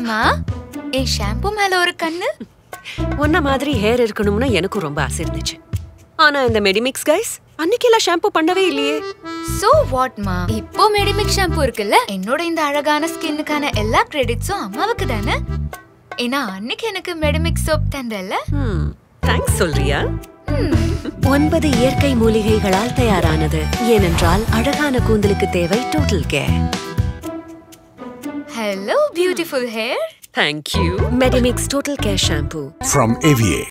தெரியுமா என் ஷாம்பு மேல ஒரு கண்ணு உன்ன மாதிரி ஹேர் இருக்கணும்னு எனக்கும் ரொம்ப ஆசை இருந்துச்சு ஆனா இந்த மெடிமிக்ஸ் கைஸ் அன்னைக்கெல்லாம் ஷாம்பு பண்ணவே இல்லையே சோ வாட்மா இப்போ மெடிமிக் ஷாம்பு இருக்குல்ல என்னோட இந்த அழகான ஸ்கின்னுக்கான எல்லா கிரெடிட்ஸும் அம்மாவுக்கு தானே ஏன்னா அன்னைக்கு எனக்கு மெடிமிக் சோப் தந்தல்ல ம் தேங்க்ஸ் சொல்றியா ஒன்பது இயற்கை மூலிகைகளால் தயாரானது ஏனென்றால் அழகான கூந்தலுக்கு தேவை total care hello beautiful hair thank you Medimix total care shampoo From Aviate.